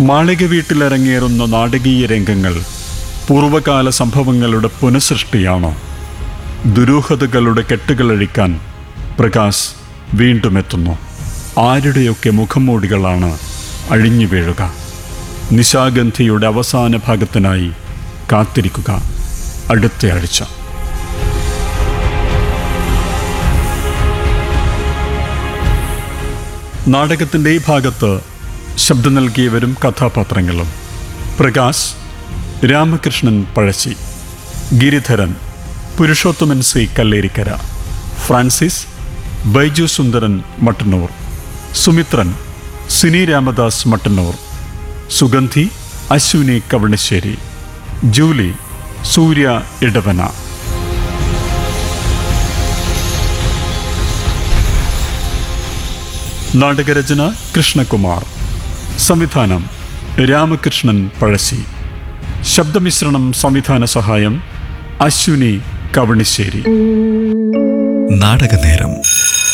മാളിക വീട്ടിലിറങ്ങിയേറുന്ന നാടകീയ രംഗങ്ങൾ പൂർവകാല സംഭവങ്ങളുടെ പുനഃസൃഷ്ടിയാണോ ദുരൂഹതകളുടെ കെട്ടുകളഴിക്കാൻ പ്രകാശ് വീണ്ടും എത്തുന്നു ആരുടെയൊക്കെ മുഖംമൂടികളാണ് അഴിഞ്ഞു വീഴുക നിശാഗന്ധിയുടെ അവസാന ഭാഗത്തിനായി കാത്തിരിക്കുക അടുത്ത ആഴ്ച നാടകത്തിൻ്റെ ഈ ഭാഗത്ത് ശബ്ദം നൽകിയവരും കഥാപാത്രങ്ങളും Prakash Ramakrishnan Pazhassi Giridharan Purushothaman C Kallerikkara Francis Baiju Sundaran Mattannur Sumithran Sini Ramadas Mattannur Sugandhi Ashwini Kavanassery Julie Surya Edavana നാടകരചന കൃഷ്ണകുമാർ സംവിധാനം രാമകൃഷ്ണൻ പഴശ്ശി ശബ്ദമിശ്രണം സംവിധാന സഹായം അശ്വിനി കവണിശ്ശേരി നാടകനേരം